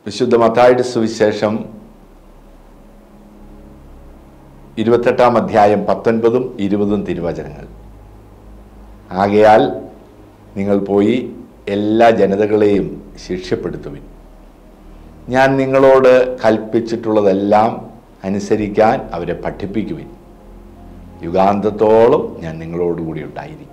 വിശുദ്ധ മത്തായുടെ സുവിശേഷം ഇരുപത്തെട്ടാം അധ്യായം പത്തൊൻപതും ഇരുപതും തിരുവചനങ്ങൾ ആകയാൽ നിങ്ങൾ പോയി എല്ലാ ജനതകളെയും ശിക്ഷപ്പെടുത്തുവിൻ ഞാൻ നിങ്ങളോട് കൽപ്പിച്ചിട്ടുള്ളതെല്ലാം അനുസരിക്കാൻ അവരെ പഠിപ്പിക്കുവിൻ യുഗാന്തത്തോളം ഞാൻ നിങ്ങളോടുകൂടി ഉണ്ടായിരിക്കും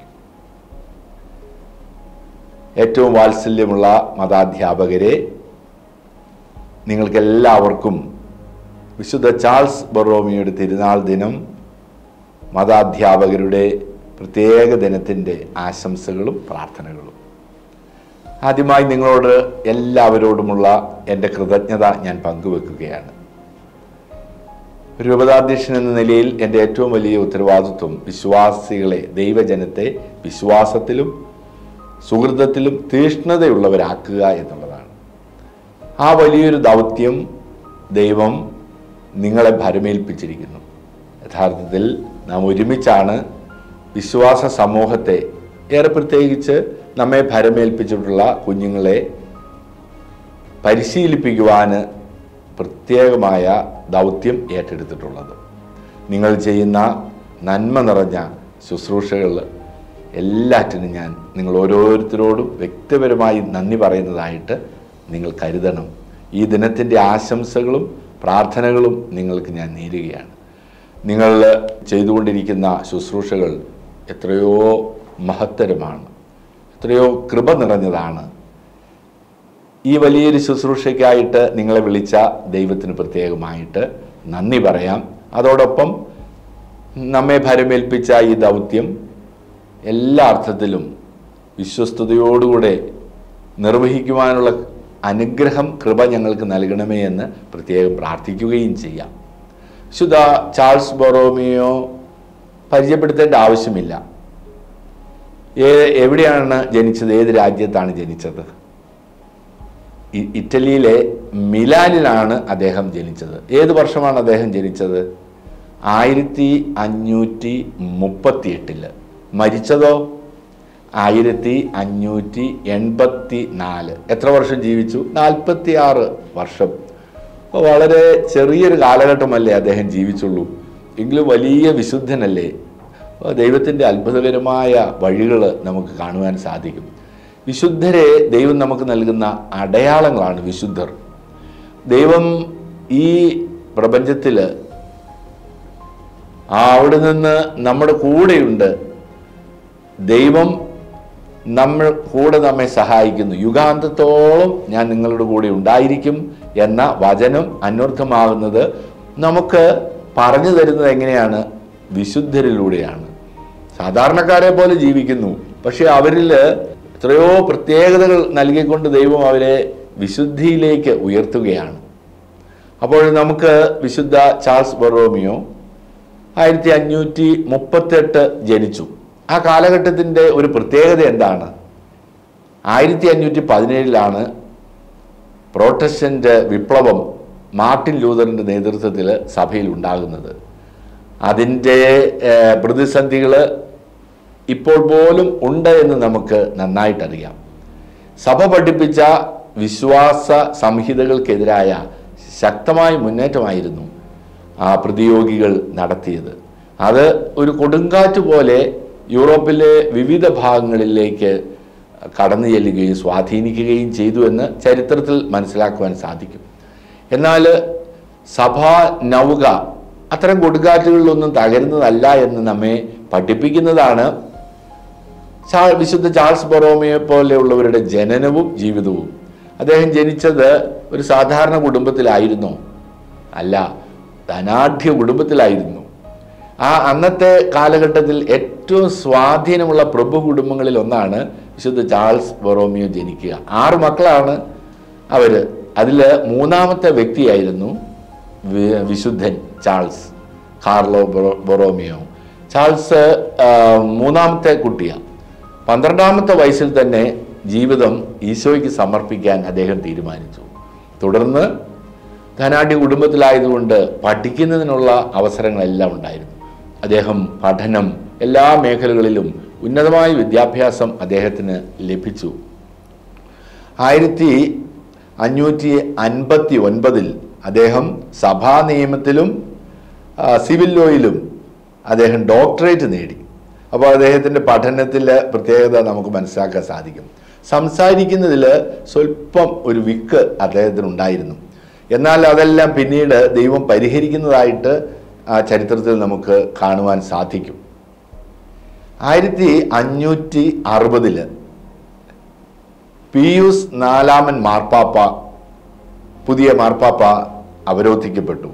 ഏറ്റവും വാത്സല്യമുള്ള മതാധ്യാപകരെ നിങ്ങൾക്കെല്ലാവർക്കും വിശുദ്ധ ചാൾസ് ബൊറോമിയുടെ തിരുനാൾ ദിനം മതാധ്യാപകരുടെ പ്രത്യേക ദിനത്തിൻ്റെ ആശംസകളും പ്രാർത്ഥനകളും ആദ്യമായി നിങ്ങളോട് എല്ലാവരോടുമുള്ള എൻ്റെ കൃതജ്ഞത ഞാൻ പങ്കുവെക്കുകയാണ് രൂപതാധ്യക്ഷൻ എന്ന നിലയിൽ എൻ്റെ ഏറ്റവും വലിയ ഉത്തരവാദിത്വം വിശ്വാസികളെ ദൈവജനത്തെ വിശ്വാസത്തിലും സുഹൃത്തത്തിലും തീഷ്ണതയുള്ളവരാക്കുക എന്നുള്ളതാണ് ആ വലിയൊരു ദൗത്യം ദൈവം നിങ്ങളെ ഭരമേൽപ്പിച്ചിരിക്കുന്നു യഥാർത്ഥത്തിൽ നാം ഒരുമിച്ചാണ് വിശ്വാസ സമൂഹത്തെ ഏറെ പ്രത്യേകിച്ച് നമ്മെ ഭരമേൽപ്പിച്ചിട്ടുള്ള കുഞ്ഞുങ്ങളെ പരിശീലിപ്പിക്കുവാന് പ്രത്യേകമായ ദൗത്യം ഏറ്റെടുത്തിട്ടുള്ളത് നിങ്ങൾ ചെയ്യുന്ന നന്മ നിറഞ്ഞ ശുശ്രൂഷകൾ എല്ലാറ്റിനും ഞാൻ നിങ്ങൾ ഓരോരുത്തരോടും വ്യക്തിപരമായി നന്ദി പറയുന്നതായിട്ട് നിങ്ങൾ കരുതണം ഈ ദിനത്തിൻ്റെ ആശംസകളും പ്രാർത്ഥനകളും നിങ്ങൾക്ക് ഞാൻ നേരുകയാണ് നിങ്ങൾ ചെയ്തുകൊണ്ടിരിക്കുന്ന ശുശ്രൂഷകൾ എത്രയോ മഹത്തരമാണ് എത്രയോ കൃപ നിറഞ്ഞതാണ് ഈ വലിയൊരു ശുശ്രൂഷയ്ക്കായിട്ട് നിങ്ങളെ വിളിച്ച ദൈവത്തിന് പ്രത്യേകമായിട്ട് നന്ദി പറയാം അതോടൊപ്പം നമ്മെ ഭരമേൽപ്പിച്ച ഈ ദൗത്യം എല്ലാ അർത്ഥത്തിലും വിശ്വസ്തയോടുകൂടെ നിർവഹിക്കുവാനുള്ള അനുഗ്രഹം കൃപ ഞങ്ങൾക്ക് നൽകണമേ എന്ന് പ്രത്യേകം പ്രാർത്ഥിക്കുകയും ചെയ്യാം ശുദ്ധ ചാൾസ് ബൊറോമിയോ പരിചയപ്പെടുത്തേണ്ട ആവശ്യമില്ല ഏ- എവിടെയാണ് ജനിച്ചത് ഏത് രാജ്യത്താണ് ജനിച്ചത് ഇ- ഇറ്റലിയിലെ മിലാനിലാണ് അദ്ദേഹം ജനിച്ചത് ഏത് വർഷമാണ് അദ്ദേഹം ജനിച്ചത് ആയിരത്തി അഞ്ഞൂറ്റി മുപ്പത്തി എട്ടില് മരിച്ചതോ ആയിരത്തി അഞ്ഞൂറ്റി എൺപത്തി നാല് എത്ര വർഷം ജീവിച്ചു നാൽപ്പത്തി ആറ് വർഷം അപ്പോൾ വളരെ ചെറിയൊരു കാലഘട്ടമല്ലേ അദ്ദേഹം ജീവിച്ചുള്ളൂ എങ്കിലും വലിയ വിശുദ്ധനല്ലേ അപ്പോൾ ദൈവത്തിൻ്റെ അത്ഭുതകരമായ വഴികൾ നമുക്ക് കാണുവാൻ സാധിക്കും വിശുദ്ധരെ ദൈവം നമുക്ക് നൽകുന്ന അടയാളങ്ങളാണ് വിശുദ്ധർ ദൈവം ഈ പ്രപഞ്ചത്തിൽ ആ അവിടെ നിന്ന് നമ്മുടെ കൂടെയുണ്ട് ദൈവം നമ്മൾ കൂടെ നമ്മെ സഹായിക്കുന്നു യുഗാന്തത്തോളം ഞാൻ നിങ്ങളുടെ കൂടെ ഉണ്ടായിരിക്കും എന്ന വചനം അന്വർത്ഥമാകുന്നത് നമുക്ക് പറഞ്ഞു തരുന്നത് എങ്ങനെയാണ് വിശുദ്ധരിലൂടെയാണ് സാധാരണക്കാരെ പോലെ ജീവിക്കുന്നു പക്ഷെ അവരിൽ എത്രയോ പ്രത്യേകതകൾ നൽകിക്കൊണ്ട് ദൈവം അവരെ വിശുദ്ധിയിലേക്ക് ഉയർത്തുകയാണ് അപ്പോൾ നമുക്ക് വിശുദ്ധ ചാൾസ് ബൊറോമിയോ ആയിരത്തി അഞ്ഞൂറ്റി മുപ്പത്തെട്ട് ജനിച്ചു ആ കാലഘട്ടത്തിൻ്റെ ഒരു പ്രത്യേകത എന്താണ് ആയിരത്തി അഞ്ഞൂറ്റി പതിനേഴിലാണ് പ്രോട്ടസ്റ്റന്റ് വിപ്ലവം മാർട്ടിൻ ലൂതറിൻ്റെ നേതൃത്വത്തിൽ സഭയിൽ ഉണ്ടാകുന്നത് അതിൻ്റെ പ്രതിസന്ധികൾ ഇപ്പോൾ പോലും ഉണ്ട് എന്ന് നമുക്ക് നന്നായിട്ടറിയാം സഭ പഠിപ്പിച്ച വിശ്വാസ സംഹിതകൾക്കെതിരായ ശക്തമായ മുന്നേറ്റമായിരുന്നു ആ പ്രതിയോഗികൾ നടത്തിയത് അത് ഒരു കൊടുങ്കാറ്റ് പോലെ യൂറോപ്പിലെ വിവിധ ഭാഗങ്ങളിലേക്ക് കടന്നു ചെല്ലുകയും സ്വാധീനിക്കുകയും ചെയ്തു എന്ന് ചരിത്രത്തിൽ മനസ്സിലാക്കുവാൻ സാധിക്കും എന്നാൽ സഭാ നൗക അത്തരം കൊടുങ്കാറ്റുകളിലൊന്നും തകരുന്നതല്ല എന്ന് നമ്മെ പഠിപ്പിക്കുന്നതാണ് ചാ- വിശുദ്ധ ചാൾസ് ബൊറോമിയെ പോലെയുള്ളവരുടെ ജനനവും ജീവിതവും അദ്ദേഹം ജനിച്ചത് ഒരു സാധാരണ കുടുംബത്തിലായിരുന്നോ അല്ല ധനാഢ്യ കുടുംബത്തിലായിരുന്നു ആ അന്നത്തെ കാലഘട്ടത്തിൽ ഏറ്റവും സ്വാധീനമുള്ള പ്രഭു കുടുംബങ്ങളിൽ ഒന്നാണ് വിശുദ്ധ ചാൾസ് ബൊറോമിയോ ജനിക്കുക ആറ് മക്കളാണ് അവർ അതിൽ മൂന്നാമത്തെ വ്യക്തിയായിരുന്നു വി- വിശുദ്ധൻ ചാൾസ് കാർലോ ബൊറോ- ബൊറോമിയോ ചാൾസ് ആ, മൂന്നാമത്തെ കുട്ടിയാണ് പന്ത്രണ്ടാമത്തെ വയസ്സിൽ തന്നെ ജീവിതം ഈശോയ്ക്ക് സമർപ്പിക്കാൻ അദ്ദേഹം തീരുമാനിച്ചു തുടർന്ന് ധനാഢ്യ കുടുംബത്തിലായതുകൊണ്ട് പഠിക്കുന്നതിനുള്ള അവസരങ്ങളെല്ലാം ഉണ്ടായിരുന്നു അദ്ദേഹം പഠനം എല്ലാ മേഖലകളിലും ഉന്നതമായ വിദ്യാഭ്യാസം അദ്ദേഹത്തിന് ലഭിച്ചു ആയിരത്തി അഞ്ഞൂറ്റി അൻപത്തി ഒൻപതിൽ അദ്ദേഹം സഭാ നിയമത്തിലും ആ, സിവിൽ ലോയിലും അദ്ദേഹം ഡോക്ടറേറ്റ് നേടി അപ്പോൾ അദ്ദേഹത്തിൻ്റെ പഠനത്തിലെ പ്രത്യേകത നമുക്ക് മനസ്സിലാക്കാൻ സാധിക്കും സംസാരിക്കുന്നതിൽ സ്വല്പം ഒരു വിക്ക് അദ്ദേഹത്തിനുണ്ടായിരുന്നു എന്നാൽ അതെല്ലാം പിന്നീട് ദൈവം പരിഹരിക്കുന്നതായിട്ട് ആ ചരിത്രത്തിൽ നമുക്ക് കാണുവാൻ സാധിക്കും ആയിരത്തി അഞ്ഞൂറ്റി അറുപതില് പിയൂസ് നാലാമൻ മാർപ്പാപ്പ പുതിയ മാർപ്പാപ്പ അവരോധിക്കപ്പെട്ടു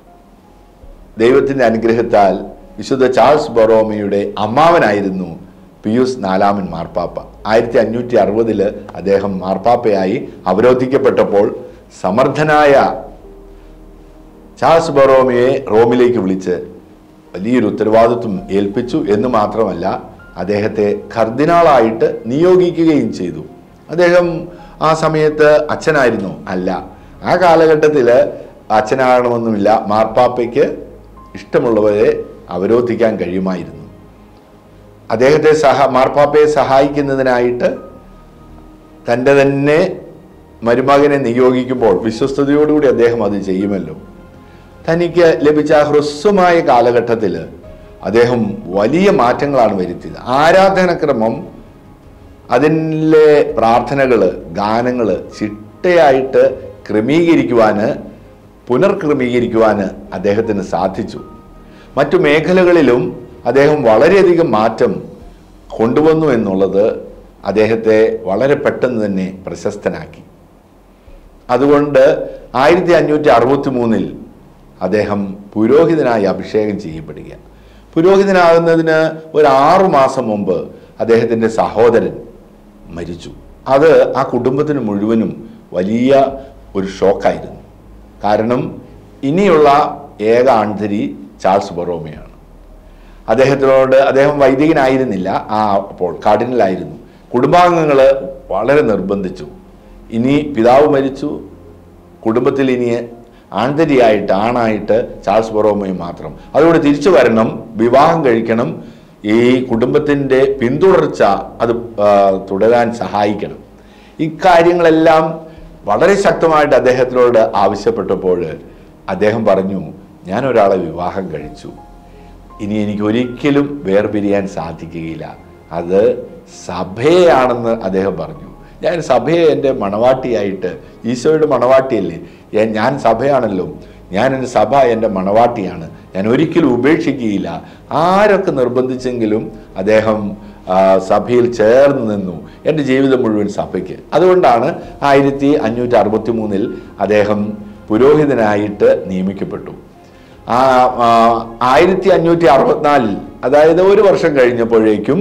ദൈവത്തിൻ്റെ അനുഗ്രഹത്താൽ വിശുദ്ധ ചാൾസ് ബൊറോമയുടെ അമ്മാവനായിരുന്നു പിയൂസ് നാലാമൻ മാർപ്പാപ്പ ആയിരത്തി അഞ്ഞൂറ്റി അറുപതില് അദ്ദേഹം മാർപ്പാപ്പയായി അവരോധിക്കപ്പെട്ടപ്പോൾ സമർത്ഥനായ ചാൾസ് ബൊറോമയെ റോമിലേക്ക് വിളിച്ച് വലിയൊരു ഉത്തരവാദിത്വം ഏൽപ്പിച്ചു എന്ന് മാത്രമല്ല അദ്ദേഹത്തെ കർദിനാളായിട്ട് നിയോഗിക്കുകയും ചെയ്തു അദ്ദേഹം ആ സമയത്ത് അച്ഛനായിരുന്നു അല്ല ആ കാലഘട്ടത്തിൽ അച്ഛനാകണമെന്നുമില്ല മാർപ്പാപ്പയ്ക്ക് ഇഷ്ടമുള്ളവരെ അവരോധിക്കാൻ കഴിയുമായിരുന്നു അദ്ദേഹത്തെ സഹ മാർപ്പാപ്പയെ സഹായിക്കുന്നതിനായിട്ട് തൻ്റെ തന്നെ മരുമകനെ നിയോഗിക്കുമ്പോൾ വിശ്വസ്തയോടുകൂടി അദ്ദേഹം അത് ചെയ്യുമല്ലോ തനിക്ക് ലഭിച്ച ആ ഹ്രസ്വമായ കാലഘട്ടത്തിൽ അദ്ദേഹം വലിയ മാറ്റങ്ങളാണ് വരുത്തിയത് ആരാധനക്രമം അതിലെ പ്രാർത്ഥനകൾ ഗാനങ്ങൾ ചിട്ടയായിട്ട് ക്രമീകരിക്കുവാൻ പുനർക്രമീകരിക്കുവാൻ അദ്ദേഹത്തിന് സാധിച്ചു മറ്റു മേഖലകളിലും അദ്ദേഹം വളരെയധികം മാറ്റം കൊണ്ടുവന്നു എന്നുള്ളത് അദ്ദേഹത്തെ വളരെ പെട്ടെന്ന് തന്നെ പ്രശസ്തനാക്കി അതുകൊണ്ട് ആയിരത്തി അഞ്ഞൂറ്റി അറുപത്തി മൂന്നിൽ അദ്ദേഹം പുരോഹിതനായി അഭിഷേകം ചെയ്യപ്പെടുക പുരോഹിതനാകുന്നതിന് ഒരു ആറു മാസം മുമ്പ് അദ്ദേഹത്തിൻ്റെ സഹോദരൻ മരിച്ചു അത് ആ കുടുംബത്തിന് മുഴുവനും വലിയ ഒരു ഷോക്കായിരുന്നു കാരണം ഇനിയുള്ള ഏക ആൺതരി ചാൾസ് ബൊറോമയാണ് അദ്ദേഹത്തിനോട് അദ്ദേഹം വൈദികനായിരുന്നില്ല ആ അപ്പോൾ കാർഡിനലായിരുന്നു കുടുംബാംഗങ്ങൾ വളരെ നിർബന്ധിച്ചു ഇനി പിതാവ് മരിച്ചു കുടുംബത്തിൽ ഇനി ആൺതരിയായിട്ട് ആണായിട്ട് ചാൾസ് ബൊറോമയും മാത്രം അതുകൊണ്ട് തിരിച്ചു വരണം വിവാഹം കഴിക്കണം ഈ കുടുംബത്തിൻ്റെ പിന്തുടർച്ച അത് ആ, തുടരാൻ സഹായിക്കണം ഇക്കാര്യങ്ങളെല്ലാം വളരെ ശക്തമായിട്ട് അദ്ദേഹത്തിനോട് ആവശ്യപ്പെട്ടപ്പോൾ അദ്ദേഹം പറഞ്ഞു ഞാൻ ഒരാളെ വിവാഹം കഴിച്ചു ഇനി എനിക്ക് ഒരിക്കലും വേർപിരിയാൻ സാധിക്കുകയില്ല അത് സഭയാണെന്ന് അദ്ദേഹം പറഞ്ഞു ഞാൻ സഭയെ എൻ്റെ മണവാട്ടിയായിട്ട് ഈശോയുടെ മണവാട്ടിയല്ലേ ഞാൻ- ഞാൻ സഭയാണല്ലോ ഞാൻ എൻ്റെ സഭ എൻ്റെ മണവാട്ടിയാണ് ഞാൻ ഒരിക്കലും ഉപേക്ഷിക്കുകയില്ല ആരൊക്കെ നിർബന്ധിച്ചെങ്കിലും അദ്ദേഹം ആ, സഭയിൽ ചേർന്ന് നിന്നു എൻ്റെ ജീവിതം മുഴുവൻ സഭയ്ക്ക് അതുകൊണ്ടാണ് ആയിരത്തി അഞ്ഞൂറ്റി അറുപത്തി മൂന്നിൽ അദ്ദേഹം പുരോഹിതനായിട്ട് നിയമിക്കപ്പെട്ടു ആ ആ, ആയിരത്തി അഞ്ഞൂറ്റി അറുപത്തിനാലിൽ അതായത് ഒരു വർഷം കഴിഞ്ഞപ്പോഴേക്കും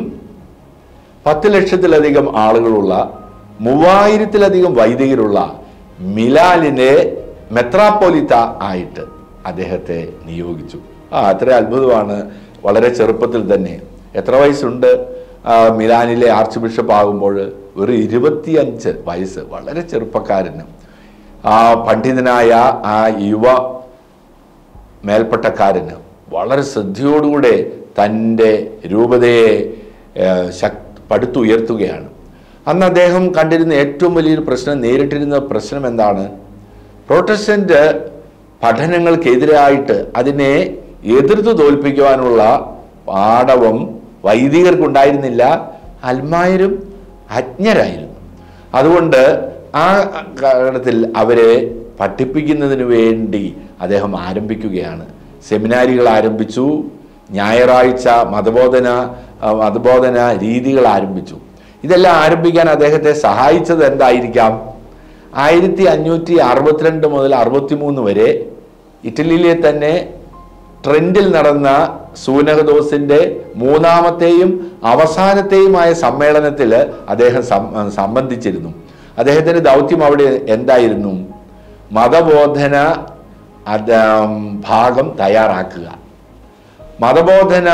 പത്ത് ലക്ഷത്തിലധികം ആളുകളുള്ള മൂവായിരത്തിലധികം വൈദികരുള്ള മിലാലിനെ മെത്രാപ്പോലിത്ത ആയിട്ട് അദ്ദേഹത്തെ നിയോഗിച്ചു ആ അത്ര അത്ഭുതമാണ് വളരെ ചെറുപ്പത്തിൽ തന്നെ എത്ര വയസ്സുണ്ട് ആ, മിലാനിലെ ആർച്ച് ബിഷപ്പ് ആകുമ്പോൾ ഒരു ഇരുപത്തിയഞ്ച് വയസ്സ് വളരെ ചെറുപ്പക്കാരന് ആ പണ്ഡിതനായ ആ യുവ മേൽപ്പട്ടക്കാരന് വളരെ ശ്രദ്ധയോടുകൂടെ തൻ്റെ രൂപതയെ ഏഹ്, ശക് പടുത്തുയർത്തുകയാണ് അന്ന് അദ്ദേഹം കണ്ടിരുന്ന ഏറ്റവും വലിയൊരു പ്രശ്നം നേരിട്ടിരുന്ന പ്രശ്നം എന്താണ് പ്രൊട്ടസ്റ്റന്റ് പഠനങ്ങൾക്കെതിരായിട്ട് അതിനെ എതിർത്ത് തോൽപ്പിക്കുവാനുള്ള പാടവം വൈദികർക്കുണ്ടായിരുന്നില്ല അൽമായരും അജ്ഞരായിരുന്നു അതുകൊണ്ട് ആ കാലത്തിൽ അവരെ പഠിപ്പിക്കുന്നതിന് വേണ്ടി അദ്ദേഹം ആരംഭിക്കുകയാണ് സെമിനാരികൾ ആരംഭിച്ചു ഞായറാഴ്ച മതബോധന ആ, മതബോധന രീതികൾ ആരംഭിച്ചു ഇതെല്ലാം ആരംഭിക്കാൻ അദ്ദേഹത്തെ സഹായിച്ചത് എന്തായിരിക്കാം ആയിരത്തി അഞ്ഞൂറ്റി അറുപത്തിരണ്ട് മുതൽ അറുപത്തിമൂന്ന് വരെ ഇറ്റലിയിലെ തന്നെ ട്രെൻഡിൽ നടന്ന സൂനകദോസിന്റെ മൂന്നാമത്തെയും അവസാനത്തെയുമായ സമ്മേളനത്തിൽ അദ്ദേഹം സം- സംബന്ധിച്ചിരുന്നു അദ്ദേഹത്തിന്റെ ദൗത്യം അവിടെ എന്തായിരുന്നു മതബോധന അത് ഭാഗം തയ്യാറാക്കുക മതബോധന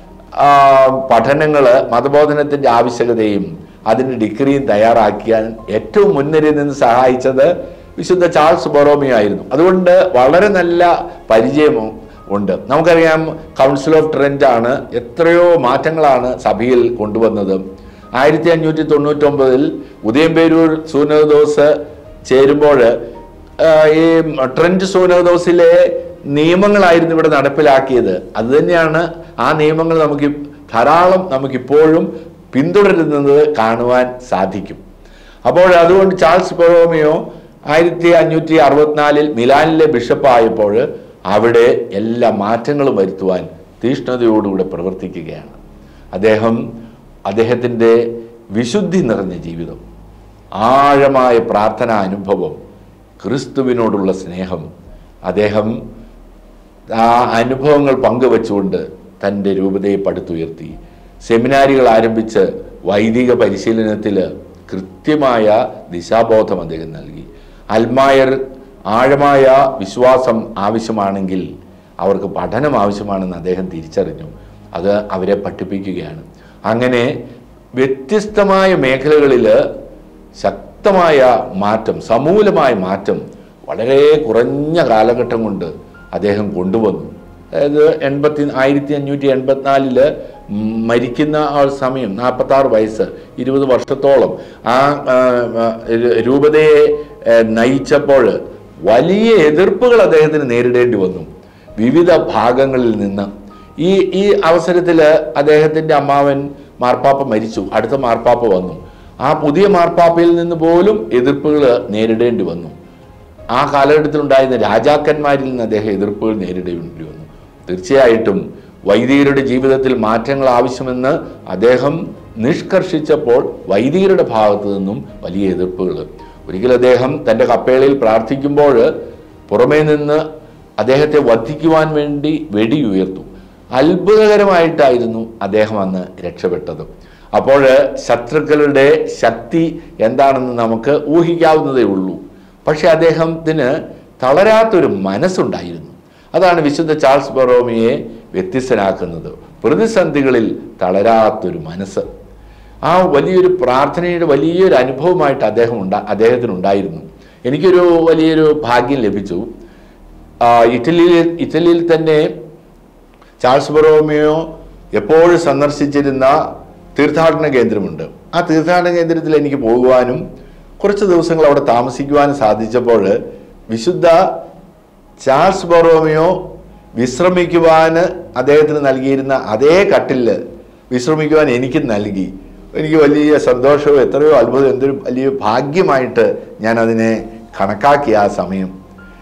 പഠനങ്ങൾ മതബോധനത്തിൻ്റെ ആവശ്യകതയും അതിന് ഡിഗ്രിയും തയ്യാറാക്കിയാൻ ഏറ്റവും മുൻനിരയിൽ നിന്ന് സഹായിച്ചത് വിശുദ്ധ ചാൾസ് ബൊറോമിയോ ആയിരുന്നു അതുകൊണ്ട് വളരെ നല്ല പരിചയമോ ഉണ്ട് നമുക്കറിയാം കൗൺസിൽ ഓഫ് ട്രെൻഡ് ആണ് എത്രയോ മാറ്റങ്ങളാണ് സഭയിൽ കൊണ്ടുവന്നത് ആയിരത്തി അഞ്ഞൂറ്റി തൊണ്ണൂറ്റൊമ്പതിൽ ഉദയംപേരൂർ സൂനദോസ് ചേരുമ്പോൾ ഈ ട്രെൻഡ് സോനോദോസിലെ നിയമങ്ങളായിരുന്നു ഇവിടെ നടപ്പിലാക്കിയത് അത് തന്നെയാണ് ആ നിയമങ്ങൾ നമുക്ക് ധാരാളം നമുക്കിപ്പോഴും പിന്തുടരുന്നത് കാണുവാൻ സാധിക്കും അപ്പോൾ അതുകൊണ്ട് ചാൾസ് ബൊറോമിയോ ആയിരത്തി അഞ്ഞൂറ്റി അറുപത്തിനാലിൽ മിലാനിലെ ബിഷപ്പായപ്പോൾ അവിടെ എല്ലാ മാറ്റങ്ങളും വരുത്തുവാൻ തീഷ്ണതയോടുകൂടെ പ്രവർത്തിക്കുകയാണ് അദ്ദേഹം അദ്ദേഹത്തിൻ്റെ വിശുദ്ധി നിറഞ്ഞ ജീവിതം ആഴമായ പ്രാർത്ഥനാ അനുഭവം ക്രിസ്തുവിനോടുള്ള സ്നേഹം അദ്ദേഹം ആ അനുഭവങ്ങൾ പങ്കുവച്ചുകൊണ്ട് തൻ്റെ രൂപതയെ പടുത്തുയർത്തി സെമിനാരികൾ ആരംഭിച്ച് വൈദിക പരിശീലനത്തിൽ കൃത്യമായ ദിശാബോധം അദ്ദേഹം നൽകി അൽമായർ ആഴമായ വിശ്വാസം ആവശ്യമാണെങ്കിൽ അവർക്ക് പഠനം ആവശ്യമാണെന്ന് അദ്ദേഹം തിരിച്ചറിഞ്ഞു അത് അവരെ പഠിപ്പിക്കുകയാണ് അങ്ങനെ വ്യത്യസ്തമായ മേഖലകളിൽ ശക്തമായ മാറ്റം സമൂലമായ മാറ്റം വളരെ കുറഞ്ഞ കാലഘട്ടം കൊണ്ട് അദ്ദേഹം കൊണ്ടുവന്നു അതായത് എൺപത്തി ആയിരത്തി അഞ്ഞൂറ്റി എൺപത്തിനാലില് മരിക്കുന്ന ആ ഒരു സമയം നാൽപ്പത്തി ആറ് വയസ്സ് ഇരുപത് വർഷത്തോളം ആ ആ, ആ, രൂപതയെ ആ, നയിച്ചപ്പോൾ വലിയ എതിർപ്പുകൾ അദ്ദേഹത്തിന് നേരിടേണ്ടി വന്നു വിവിധ ഭാഗങ്ങളിൽ നിന്ന് ഈ ഈ അവസരത്തിൽ അദ്ദേഹത്തിൻ്റെ അമ്മാവൻ മാർപ്പാപ്പ മരിച്ചു അടുത്ത മാർപ്പാപ്പ വന്നു ആ പുതിയ മാർപ്പാപ്പയിൽ നിന്ന് പോലും എതിർപ്പുകൾ നേരിടേണ്ടി വന്നു ആ കാലഘട്ടത്തിൽ ഉണ്ടായിരുന്ന രാജാക്കന്മാരിൽ നിന്ന് അദ്ദേഹം എതിർപ്പുകൾ നേരിടേണ്ടി വന്നു തീർച്ചയായിട്ടും വൈദികരുടെ ജീവിതത്തിൽ മാറ്റങ്ങൾ ആവശ്യമെന്ന് അദ്ദേഹം നിഷ്കർഷിച്ചപ്പോൾ വൈദികരുടെ ഭാഗത്തു നിന്നും വലിയ എതിർപ്പുകൾ ഒരിക്കൽ അദ്ദേഹം തൻ്റെ കപ്പേളയിൽ പ്രാർത്ഥിക്കുമ്പോൾ പുറമേ നിന്ന് അദ്ദേഹത്തെ വധിക്കുവാൻ വേണ്ടി വെടിയുയർത്തു അത്ഭുതകരമായിട്ടായിരുന്നു അദ്ദേഹം അന്ന് രക്ഷപ്പെട്ടത് അപ്പോൾ ശത്രുക്കളുടെ ശക്തി എന്താണെന്ന് നമുക്ക് ഊഹിക്കാവുന്നതേ ഉള്ളൂ പക്ഷെ അദ്ദേഹത്തിന് തളരാത്തൊരു മനസ്സുണ്ടായിരുന്നു അതാണ് വിശുദ്ധ ചാൾസ് ബൊറോമിയെ വ്യത്യസ്തനാക്കുന്നത് പ്രതിസന്ധികളിൽ തളരാത്തൊരു മനസ്സ് ആ വലിയൊരു പ്രാർത്ഥനയുടെ വലിയൊരു അനുഭവമായിട്ട് അദ്ദേഹം ഉണ്ടാ അദ്ദേഹത്തിനുണ്ടായിരുന്നു എനിക്കൊരു വലിയൊരു ഭാഗ്യം ലഭിച്ചു ആ, ഇറ്റലിയിൽ ഇറ്റലിയിൽ തന്നെ ചാൾസ് ബൊറോമിയോ എപ്പോഴും സന്ദർശിച്ചിരുന്ന തീർത്ഥാടന കേന്ദ്രമുണ്ട് ആ തീർത്ഥാടന കേന്ദ്രത്തിൽ എനിക്ക് പോകുവാനും കുറച്ച് ദിവസങ്ങൾ അവിടെ താമസിക്കുവാനും സാധിച്ചപ്പോൾ വിശുദ്ധ ചാൾസ് ബൊറോമിയോ വിശ്രമിക്കുവാൻ അദ്ദേഹത്തിന് നൽകിയിരുന്ന അതേ കട്ടിൽ വിശ്രമിക്കുവാൻ എനിക്ക് നൽകി എനിക്ക് വലിയ സന്തോഷവും എത്രയോ അത്ഭുതം എന്തൊരു വലിയ ഭാഗ്യമായിട്ട് ഞാൻ അതിനെ കണക്കാക്കി ആ സമയം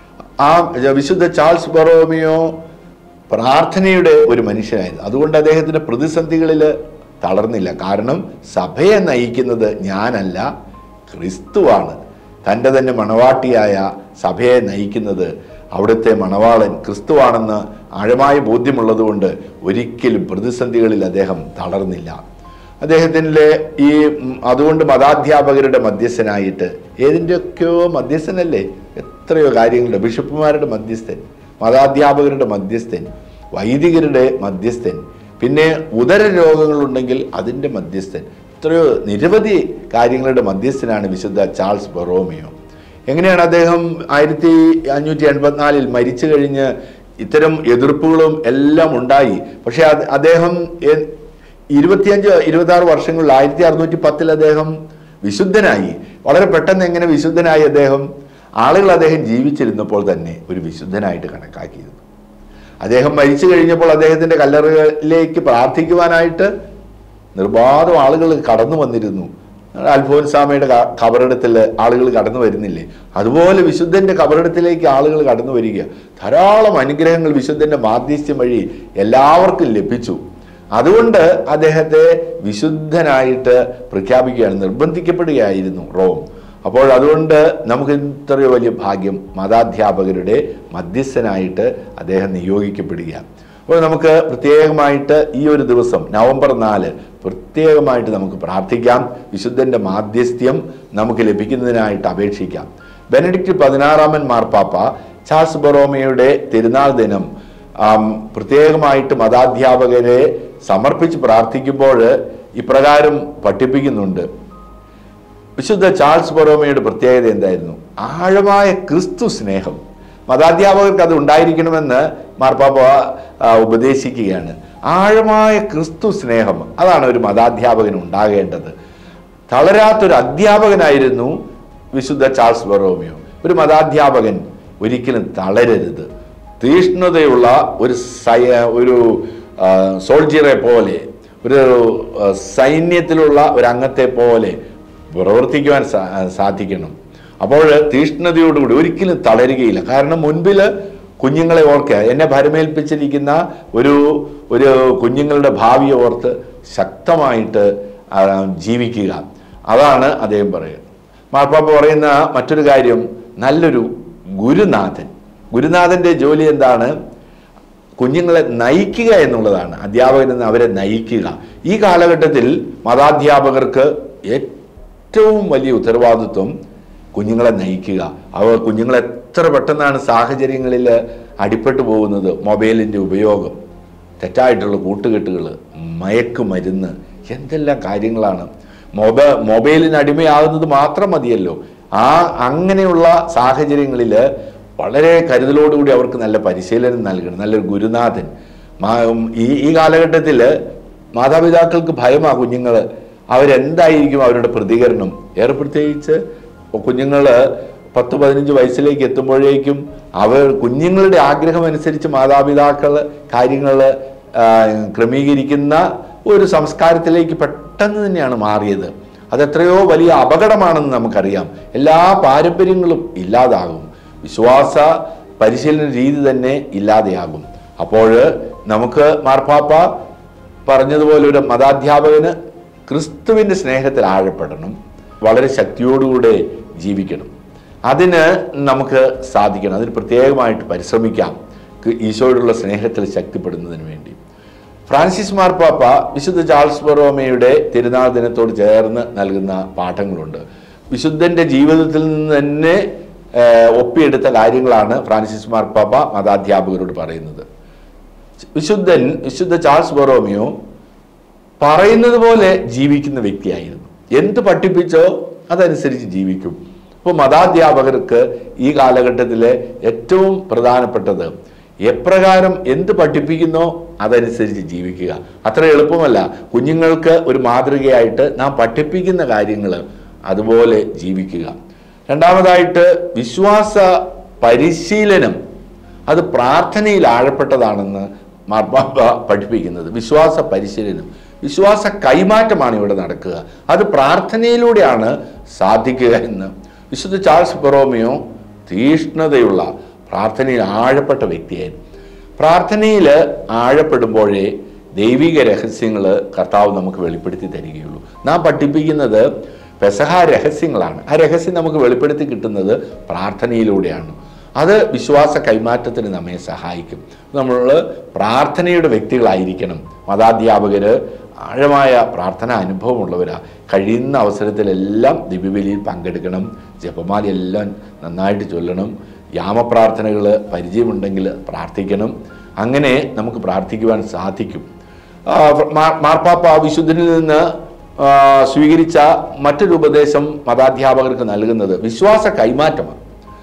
ആ വിശുദ്ധ ചാൾസ് ബൊറോമിയോ പ്രാർത്ഥനയുടെ ഒരു മനുഷ്യനായിരുന്നു അതുകൊണ്ട് അദ്ദേഹത്തിൻ്റെ പ്രതിസന്ധികളിൽ തളർന്നില്ല കാരണം സഭയെ നയിക്കുന്നത് ഞാനല്ല ക്രിസ്തുവാണ് തൻ്റെ തന്നെ മണവാട്ടിയായ സഭയെ നയിക്കുന്നത് അവിടുത്തെ മണവാളൻ ക്രിസ്തുവാണെന്ന് ആഴമായ ബോധ്യമുള്ളതുകൊണ്ട് ഒരിക്കലും പ്രതിസന്ധികളിൽ അദ്ദേഹം തളർന്നില്ല അദ്ദേഹത്തിൻ്റെ ഈ ഉം, അതുകൊണ്ട് മതാധ്യാപകരുടെ മധ്യസ്ഥനായിട്ട് ഏതിൻ്റെയൊക്കെയോ മധ്യസ്ഥനല്ലേ എത്രയോ കാര്യങ്ങളുണ്ട് ബിഷപ്പുമാരുടെ മധ്യസ്ഥൻ മതാധ്യാപകരുടെ മധ്യസ്ഥൻ വൈദികരുടെ മധ്യസ്ഥൻ പിന്നെ ഉദര രോഗങ്ങളുണ്ടെങ്കിൽ അതിൻ്റെ മധ്യസ്ഥൻ എത്രയോ നിരവധി കാര്യങ്ങളുടെ മധ്യസ്ഥനാണ് വിശുദ്ധ ചാൾസ് ബൊറോമിയോ എങ്ങനെയാണ് അദ്ദേഹം ആയിരത്തി അഞ്ഞൂറ്റി എൺപത്തിനാലിൽ മരിച്ചു കഴിഞ്ഞ് ഇത്തരം എതിർപ്പുകളും എല്ലാം ഉണ്ടായി പക്ഷേ അത് അദ്ദേഹം എ- ഇരുപത്തിയഞ്ച് ഇരുപത്തി ആറ് വർഷങ്ങളിൽ ആയിരത്തി അറുന്നൂറ്റി പത്തിൽ അദ്ദേഹം വിശുദ്ധനായി വളരെ പെട്ടെന്ന് എങ്ങനെ വിശുദ്ധനായി അദ്ദേഹം ആളുകൾ അദ്ദേഹം ജീവിച്ചിരുന്നപ്പോൾ തന്നെ ഒരു വിശുദ്ധനായിട്ട് കണക്കാക്കിയിരുന്നു അദ്ദേഹം മരിച്ചു കഴിഞ്ഞപ്പോൾ അദ്ദേഹത്തിന്റെ കല്ലറയിലേക്ക് പ്രാർത്ഥിക്കുവാനായിട്ട് നിർബാധം ആളുകൾ കടന്നു വന്നിരുന്നു അൽഫോൻസാമയുടെ ക- കബറിടത്തിൽ ആളുകൾ കടന്നു വരുന്നില്ലേ അതുപോലെ വിശുദ്ധന്റെ കബറിടത്തിലേക്ക് ആളുകൾ കടന്നു വരിക ധാരാളം അനുഗ്രഹങ്ങൾ വിശുദ്ധന്റെ മാധ്യസ്ഥ്യം വഴി എല്ലാവർക്കും ലഭിച്ചു അതുകൊണ്ട് അദ്ദേഹത്തെ വിശുദ്ധനായിട്ട് പ്രഖ്യാപിക്കുകയാണ് നിർബന്ധിക്കപ്പെടുകയായിരുന്നു റോം അപ്പോൾ അതുകൊണ്ട് നമുക്ക് ഇത്രയോ വലിയ ഭാഗ്യം മതാധ്യാപകരുടെ മധ്യസ്ഥനായിട്ട് അദ്ദേഹം നിയോഗിക്കപ്പെടുക അപ്പോൾ നമുക്ക് പ്രത്യേകമായിട്ട് ഈ ഒരു ദിവസം നവംബർ നാല് പ്രത്യേകമായിട്ട് നമുക്ക് പ്രാർത്ഥിക്കാം വിശുദ്ധന്റെ മാധ്യസ്ഥ്യം നമുക്ക് ലഭിക്കുന്നതിനായിട്ട് അപേക്ഷിക്കാം ബെനഡിക്റ്റ് പതിനാറാമൻ മാർപ്പാപ്പ ചാൾസ് ബൊറോമയുടെ തിരുനാൾ ദിനം ആം, പ്രത്യേകമായിട്ട് മതാധ്യാപകരെ സമർപ്പിച്ച് പ്രാർത്ഥിക്കുമ്പോൾ ഇപ്രകാരം പഠിപ്പിക്കുന്നുണ്ട് വിശുദ്ധ ചാൾസ് ബൊറോമയുടെ പ്രത്യേകത എന്തായിരുന്നു ആഴമായ ക്രിസ്തു സ്നേഹം മതാധ്യാപകർക്ക് അത് ഉണ്ടായിരിക്കണമെന്ന് മാർപ്പാപ്പ ആ, ഉപദേശിക്കുകയാണ് ആഴമായ ക്രിസ്തു സ്നേഹം അതാണ് ഒരു മതാധ്യാപകന് ഉണ്ടാകേണ്ടത് തളരാത്തൊരു അധ്യാപകനായിരുന്നു വിശുദ്ധ ചാൾസ് ബൊറോമിയോ ഒരു മതാധ്യാപകൻ ഒരിക്കലും തളരരുത് തീഷ്ണതയുള്ള ഒരു സൈ ഒരു ആ, സോൾജിയറെ പോലെ ഒരു ആ, സൈന്യത്തിലുള്ള ഒരു അംഗത്തെ പോലെ പ്രവർത്തിക്കുവാൻ സാ- സാധിക്കണം അപ്പോൾ തീഷ്ണതയോടുകൂടി ഒരിക്കലും തളരുകയില്ല കാരണം മുൻപിൽ കുഞ്ഞുങ്ങളെ ഓർക്കുക എന്നെ ഭരമേൽപ്പിച്ചിരിക്കുന്ന ഒരു ഒരു കുഞ്ഞുങ്ങളുടെ ഭാവിയെ ഓർത്ത് ശക്തമായിട്ട് ആ, ജീവിക്കുക അതാണ് അദ്ദേഹം പറയുക മാർപ്പാപ്പ പറയുന്ന മറ്റൊരു കാര്യം നല്ലൊരു ഗുരുനാഥൻ ഗുരുനാഥൻ്റെ ജോലി എന്താണ് കുഞ്ഞുങ്ങളെ നയിക്കുക എന്നുള്ളതാണ് അധ്യാപകൻ എന്ന് അവരെ നയിക്കുക ഈ കാലഘട്ടത്തിൽ മതാധ്യാപകർക്ക് ഏറ്റവും വലിയ ഉത്തരവാദിത്വം കുഞ്ഞുങ്ങളെ നയിക്കുക അവർ കുഞ്ഞുങ്ങൾ എത്ര പെട്ടെന്നാണ് സാഹചര്യങ്ങളിൽ അടിപ്പെട്ടു പോകുന്നത് മൊബൈലിൻ്റെ ഉപയോഗം തെറ്റായിട്ടുള്ള കൂട്ടുകെട്ടുകൾ മയക്കുമരുന്ന് എന്തെല്ലാം കാര്യങ്ങളാണ് മൊബ മൊബൈലിന് അടിമയാകുന്നത് മാത്രം മതിയല്ലോ ആ അങ്ങനെയുള്ള സാഹചര്യങ്ങളിൽ വളരെ കരുതലോടുകൂടി അവർക്ക് നല്ല പരിശീലനം നൽകണം നല്ലൊരു ഗുരുനാഥൻ മാ- ഈ ഈ കാലഘട്ടത്തിൽ മാതാപിതാക്കൾക്ക് ഭയമാ കുഞ്ഞുങ്ങൾ അവരെന്തായിരിക്കും അവരുടെ പ്രതികരണം ഏറെ പ്രത്യേകിച്ച് കുഞ്ഞുങ്ങൾ പത്ത് പതിനഞ്ച് വയസ്സിലേക്ക് എത്തുമ്പോഴേക്കും അവർ കുഞ്ഞുങ്ങളുടെ ആഗ്രഹം അനുസരിച്ച് മാതാപിതാക്കൾ കാര്യങ്ങൾ ക്രമീകരിക്കുന്ന ഒരു സംസ്കാരത്തിലേക്ക് പെട്ടെന്ന് തന്നെയാണ് മാറിയത് അതെത്രയോ വലിയ അപകടമാണെന്ന് നമുക്കറിയാം എല്ലാ പാരമ്പര്യങ്ങളും ഇല്ലാതാകും വിശ്വാസ പരിശീലന രീതി തന്നെ ഇല്ലാതെയാകും അപ്പോൾ നമുക്ക് മാർപ്പാപ്പ പറഞ്ഞതുപോലെ ഒരു മതാധ്യാപകന് ക്രിസ്തുവിൻ്റെ സ്നേഹത്തിൽ ആഴപ്പെടണം വളരെ ശക്തിയോടുകൂടെ ജീവിക്കണം അതിന് നമുക്ക് സാധിക്കണം അതിന് പ്രത്യേകമായിട്ട് പരിശ്രമിക്കാം ക്ക് ഈശോയോടുള്ള സ്നേഹത്തിൽ ശക്തിപ്പെടുന്നതിന് വേണ്ടി ഫ്രാൻസിസ് മാർപ്പാപ്പ വിശുദ്ധ ചാൾസ് ബൊറോമയുടെ തിരുനാൾ ദിനത്തോട് ചേർന്ന് നൽകുന്ന പാഠങ്ങളുണ്ട് വിശുദ്ധന്റെ ജീവിതത്തിൽ നിന്ന് തന്നെ ഏഹ്, ഒപ്പിയെടുത്ത കാര്യങ്ങളാണ് ഫ്രാൻസിസ് മാർപ്പാപ്പ മതാധ്യാപകരോട് പറയുന്നത് വിശുദ്ധൻ വിശുദ്ധ ചാൾസ് ബൊറോമിയോ പറയുന്നത് പോലെ ജീവിക്കുന്ന വ്യക്തിയായിരുന്നു എന്ത് പഠിപ്പിച്ചോ അതനുസരിച്ച് ജീവിക്കും അപ്പോൾ മതാധ്യാപകർക്ക് ഈ കാലഘട്ടത്തിലെ ഏറ്റവും പ്രധാനപ്പെട്ടത് എപ്രകാരം എന്ത് പഠിപ്പിക്കുന്നോ അതനുസരിച്ച് ജീവിക്കുക അത്ര എളുപ്പമല്ല കുഞ്ഞുങ്ങൾക്ക് ഒരു മാതൃകയായിട്ട് നാം പഠിപ്പിക്കുന്ന കാര്യങ്ങൾ അതുപോലെ ജീവിക്കുക രണ്ടാമതായിട്ട് വിശ്വാസ പരിശീലനം അത് പ്രാർത്ഥനയിൽ ആഴപ്പെട്ടതാണെന്ന് മാർപ്പാപ്പ പഠിപ്പിക്കുന്നത് വിശ്വാസ പരിശീലനം വിശ്വാസ കൈമാറ്റമാണ് ഇവിടെ നടക്കുക അത് പ്രാർത്ഥനയിലൂടെയാണ് സാധിക്കുക എന്ന് വിശുദ്ധ ചാൾസ് ബൊറോമിയോ തീഷ്ണതയുള്ള പ്രാർത്ഥനയിൽ ആഴപ്പെട്ട വ്യക്തിയായിരുന്നു പ്രാർത്ഥനയിൽ ആഴപ്പെടുമ്പോഴേ ദൈവിക രഹസ്യങ്ങൾ കർത്താവ് നമുക്ക് വെളിപ്പെടുത്തി തരികയുള്ളൂ നാം പഠിപ്പിക്കുന്നത് പെസഹ രഹസ്യങ്ങളാണ് ആ രഹസ്യം നമുക്ക് വെളിപ്പെടുത്തി കിട്ടുന്നത് പ്രാർത്ഥനയിലൂടെയാണ് അത് വിശ്വാസ കൈമാറ്റത്തിന് നമ്മെ സഹായിക്കും നമ്മൾ പ്രാർത്ഥനയുടെ വ്യക്തികളായിരിക്കണം മതാധ്യാപകർ ആഴമായ പ്രാർത്ഥന അനുഭവമുള്ളവരാ കഴിയുന്ന അവസരത്തിലെല്ലാം ദിവ്യബലിയിൽ പങ്കെടുക്കണം ജപമാലയെല്ലാം നന്നായിട്ട് ചൊല്ലണം യാമപ്രാർത്ഥനകൾ പരിചയമുണ്ടെങ്കിൽ പ്രാർത്ഥിക്കണം അങ്ങനെ നമുക്ക് പ്രാർത്ഥിക്കുവാൻ സാധിക്കും ആ, മാ- മാർപ്പാപ്പ വിശുദ്ധനിൽ നിന്ന് ആ, സ്വീകരിച്ച മറ്റൊരു ഉപദേശം മതാധ്യാപകർക്ക് നൽകുന്നത് വിശ്വാസ കൈമാറ്റമാണ്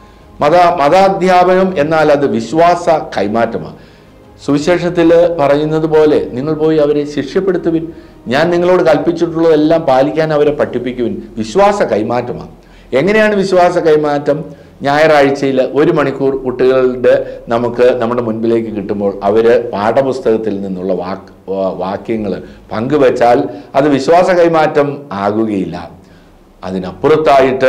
മത മതാധ്യാപനം എന്നാൽ അത് വിശ്വാസ കൈമാറ്റമാണ് സുവിശേഷത്തിൽ പറയുന്നത് പോലെ നിങ്ങൾ പോയി അവരെ ശിക്ഷപ്പെടുത്തുവിൻ ഞാൻ നിങ്ങളോട് കൽപ്പിച്ചിട്ടുള്ളതെല്ലാം പാലിക്കാൻ അവരെ പഠിപ്പിക്കുവിൻ വിശ്വാസ കൈമാറ്റമാണ് എങ്ങനെയാണ് വിശ്വാസ കൈമാറ്റം ഞായറാഴ്ചയിൽ ഒരു മണിക്കൂർ കുട്ടികളുടെ നമുക്ക് നമ്മുടെ മുൻപിലേക്ക് കിട്ടുമ്പോൾ അവർ പാഠപുസ്തകത്തിൽ നിന്നുള്ള വാക്ക് വാക്യങ്ങൾ പങ്കുവച്ചാൽ അത് വിശ്വാസ കൈമാറ്റം ആകുകയില്ല അതിനപ്പുറത്തായിട്ട്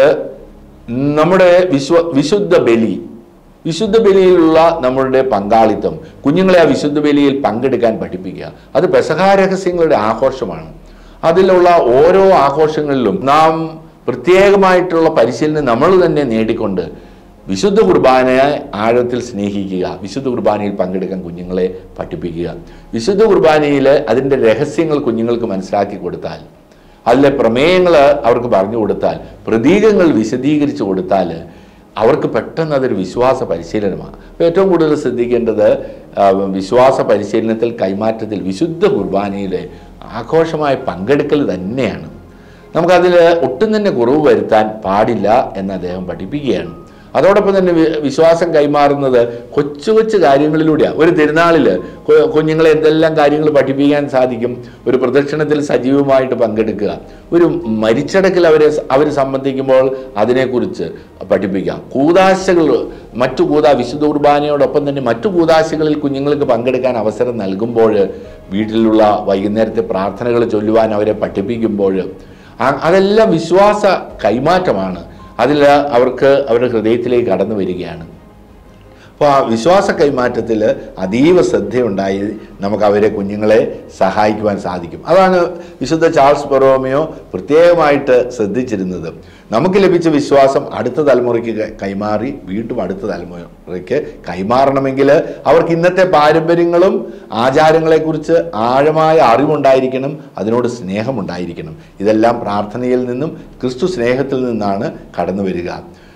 നമ്മുടെ വിശ്വ വിശുദ്ധ ബലി വിശുദ്ധ ബലിയിലുള്ള നമ്മളുടെ പങ്കാളിത്തം കുഞ്ഞുങ്ങളെ ആ വിശുദ്ധ ബലിയിൽ പങ്കെടുക്കാൻ പഠിപ്പിക്കുക അത് പെസഹാ രഹസ്യങ്ങളുടെ ആഘോഷമാണ് അതിലുള്ള ഓരോ ആഘോഷങ്ങളിലും നാം പ്രത്യേകമായിട്ടുള്ള പരിശീലനം നമ്മൾ തന്നെ നേടിക്കൊണ്ട് വിശുദ്ധ കുർബാനയെ ആഴത്തിൽ സ്നേഹിക്കുക വിശുദ്ധ കുർബാനയിൽ പങ്കെടുക്കാൻ കുഞ്ഞുങ്ങളെ പഠിപ്പിക്കുക വിശുദ്ധ കുർബാനയിൽ അതിൻ്റെ രഹസ്യങ്ങൾ കുഞ്ഞുങ്ങൾക്ക് മനസ്സിലാക്കി കൊടുത്താൽ അതിലെ പ്രമേയങ്ങൾ അവർക്ക് പറഞ്ഞു കൊടുത്താൽ പ്രതീകങ്ങൾ വിശദീകരിച്ചു കൊടുത്താൽ അവർക്ക് പെട്ടെന്ന് അതൊരു വിശ്വാസ പരിശീലനമാണ് അപ്പോൾ ഏറ്റവും കൂടുതൽ ശ്രദ്ധിക്കേണ്ടത് ആ, വിശ്വാസ പരിശീലനത്തിൽ കൈമാറ്റത്തിൽ വിശുദ്ധ കുർബാനയിലെ ആഘോഷമായ പങ്കെടുക്കൽ തന്നെയാണ് നമുക്കതിൽ ഒട്ടും തന്നെ കുറവ് വരുത്താൻ പാടില്ല എന്ന് അദ്ദേഹം പഠിപ്പിക്കുകയാണ് അതോടൊപ്പം തന്നെ വി- വിശ്വാസം കൈമാറുന്നത് കൊച്ചു കൊച്ചു കാര്യങ്ങളിലൂടെയാണ് ഒരു തിരുനാളിൽ കുഞ്ഞുങ്ങളെ എന്തെല്ലാം കാര്യങ്ങൾ പഠിപ്പിക്കാൻ സാധിക്കും ഒരു പ്രദക്ഷിണത്തിൽ സജീവമായിട്ട് പങ്കെടുക്കുക ഒരു മരിച്ചടക്കിൽ അവരെ അവർ സംബന്ധിക്കുമ്പോൾ അതിനെക്കുറിച്ച് പഠിപ്പിക്കാം കൂതാശകൾ മറ്റു കൂതാ വിശുദ്ധ കുർബാനയോടൊപ്പം തന്നെ മറ്റു കൂതാശകളിൽ കുഞ്ഞുങ്ങൾക്ക് പങ്കെടുക്കാൻ അവസരം നൽകുമ്പോൾ വീട്ടിലുള്ള വൈകുന്നേരത്തെ പ്രാർത്ഥനകൾ ചൊല്ലുവാൻ അവരെ പഠിപ്പിക്കുമ്പോൾ ആ- അതെല്ലാം വിശ്വാസ കൈമാറ്റമാണ് അതിൽ അവർക്ക് അവരുടെ ഹൃദയത്തിലേക്ക് കടന്നു വരികയാണ് അപ്പോൾ ആ വിശ്വാസ കൈമാറ്റത്തിൽ അതീവ ശ്രദ്ധയുണ്ടായി നമുക്ക് അവരെ കുഞ്ഞുങ്ങളെ സഹായിക്കുവാൻ സാധിക്കും അതാണ് വിശുദ്ധ ചാൾസ് ബൊറോമിയോ പ്രത്യേകമായിട്ട് ശ്രദ്ധിച്ചിരുന്നത് നമുക്ക് ലഭിച്ച വിശ്വാസം അടുത്ത തലമുറയ്ക്ക് കൈ- കൈമാറി വീണ്ടും അടുത്ത തലമുറയ്ക്ക് കൈമാറണമെങ്കിൽ അവർക്ക് ഇന്നത്തെ പാരമ്പര്യങ്ങളും ആചാരങ്ങളെക്കുറിച്ച് ആഴമായ അറിവുണ്ടായിരിക്കണം അതിനോട് സ്നേഹമുണ്ടായിരിക്കണം ഇതെല്ലാം പ്രാർത്ഥനയിൽ നിന്നും ക്രിസ്തു സ്നേഹത്തിൽ നിന്നാണ് കടന്നു വരിക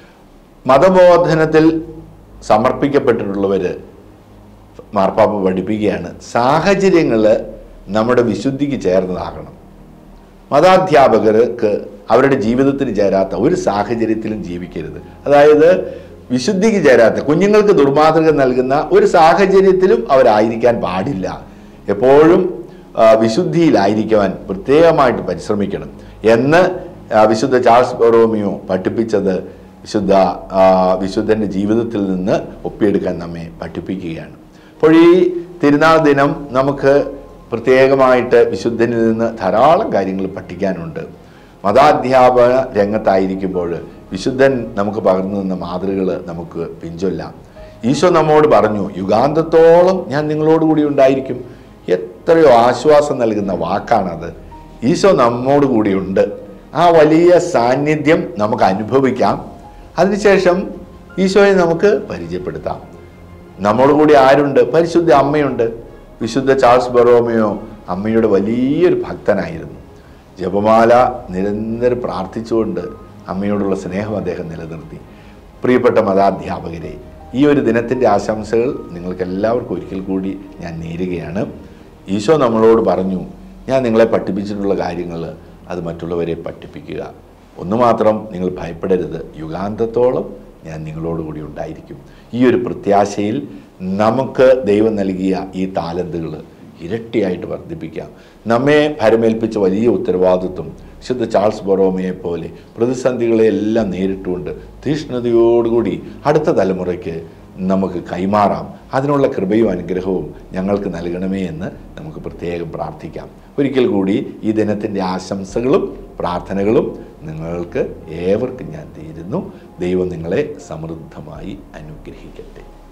മതബോധനത്തിൽ സമർപ്പിക്കപ്പെട്ടിട്ടുള്ളവർ മാർപ്പാപ്പ പഠിപ്പിക്കുകയാണ് സാഹചര്യങ്ങൾ നമ്മുടെ വിശുദ്ധിക്ക് ചേർന്നതാകണം മതാധ്യാപകർക്ക് അവരുടെ ജീവിതത്തിന് ചേരാത്ത ഒരു സാഹചര്യത്തിലും ജീവിക്കരുത് അതായത് വിശുദ്ധിക്ക് ചേരാത്ത കുഞ്ഞുങ്ങൾക്ക് ദുർമാതൃക നൽകുന്ന ഒരു സാഹചര്യത്തിലും അവരായിരിക്കാൻ പാടില്ല എപ്പോഴും ആ, വിശുദ്ധിയിലായിരിക്കുവാൻ പ്രത്യേകമായിട്ട് പരിശ്രമിക്കണം എന്ന് ആ, വിശുദ്ധ ചാൾസ് ബൊറോമിയോ പഠിപ്പിച്ചത് വിശുദ്ധ ആ, വിശുദ്ധൻ്റെ ജീവിതത്തിൽ നിന്ന് ഒപ്പിയെടുക്കാൻ നമ്മെ പഠിപ്പിക്കുകയാണ് അപ്പോൾ ഈ തിരുനാൾ ദിനം നമുക്ക് പ്രത്യേകമായിട്ട് വിശുദ്ധനിൽ നിന്ന് ധാരാളം കാര്യങ്ങൾ പഠിക്കാനുണ്ട് മതാധ്യാപന രംഗത്തായിരിക്കുമ്പോൾ വിശുദ്ധൻ നമുക്ക് പകർന്നു തന്ന മാതൃകൾ നമുക്ക് പിഞ്ചൊല്ലാം ഈശോ നമ്മോട് പറഞ്ഞു യുഗാന്തത്തോളം ഞാൻ നിങ്ങളോട് കൂടി ഉണ്ടായിരിക്കും എത്രയോ ആശ്വാസം നൽകുന്ന വാക്കാണത് ഈശോ നമ്മോട് കൂടിയുണ്ട് ആ വലിയ സാന്നിധ്യം നമുക്ക് അനുഭവിക്കാം അതിനുശേഷം ഈശോയെ നമുക്ക് പരിചയപ്പെടുത്താം നമ്മോട് കൂടി ആരുണ്ട് പരിശുദ്ധ അമ്മയുണ്ട് വിശുദ്ധ ചാൾസ് ബറോമയോ അമ്മയുടെ വലിയൊരു ഭക്തനായിരുന്നു ജപമാല നിരന്തരം പ്രാർത്ഥിച്ചുകൊണ്ട് അമ്മയോടുള്ള സ്നേഹം അദ്ദേഹം നിലനിർത്തി പ്രിയപ്പെട്ട മതാധ്യാപകരെ ഈ ഒരു ദിനത്തിൻ്റെ ആശംസകൾ നിങ്ങൾക്ക് എല്ലാവർക്കും ഒരിക്കൽ കൂടി ഞാൻ നേരുകയാണ് ഈശോ നമ്മളോട് പറഞ്ഞു ഞാൻ നിങ്ങളെ പഠിപ്പിച്ചിട്ടുള്ള കാര്യങ്ങൾ അത് മറ്റുള്ളവരെ പഠിപ്പിക്കുക ഒന്ന് മാത്രം നിങ്ങൾ ഭയപ്പെടരുത് യുഗാന്തത്തോളം ഞാൻ നിങ്ങളോട് കൂടി ഉണ്ടായിരിക്കും ഈ ഒരു പ്രത്യാശയിൽ നമുക്ക് ദൈവം നൽകിയ ഈ താലന്തുകൾ ഇരട്ടിയായിട്ട് വർദ്ധിപ്പിക്കാം നമ്മെ ഭരമേൽപ്പിച്ച വലിയ ഉത്തരവാദിത്വം വിശുദ്ധ ചാൾസ് ബൊറോമയെ പോലെ പ്രതിസന്ധികളെ എല്ലാം നേരിട്ടുകൊണ്ട് തീഷ്ണതയോടുകൂടി അടുത്ത തലമുറയ്ക്ക് നമുക്ക് കൈമാറാം അതിനുള്ള കൃപയും അനുഗ്രഹവും ഞങ്ങൾക്ക് നൽകണമേ എന്ന് നമുക്ക് പ്രത്യേകം പ്രാർത്ഥിക്കാം ഒരിക്കൽ കൂടി ഈ ദിനത്തിൻ്റെ ആശംസകളും പ്രാർത്ഥനകളും നിങ്ങൾക്ക് ഏവർക്കും ഞാൻ തീരുന്നു ദൈവം നിങ്ങളെ സമൃദ്ധമായി അനുഗ്രഹിക്കട്ടെ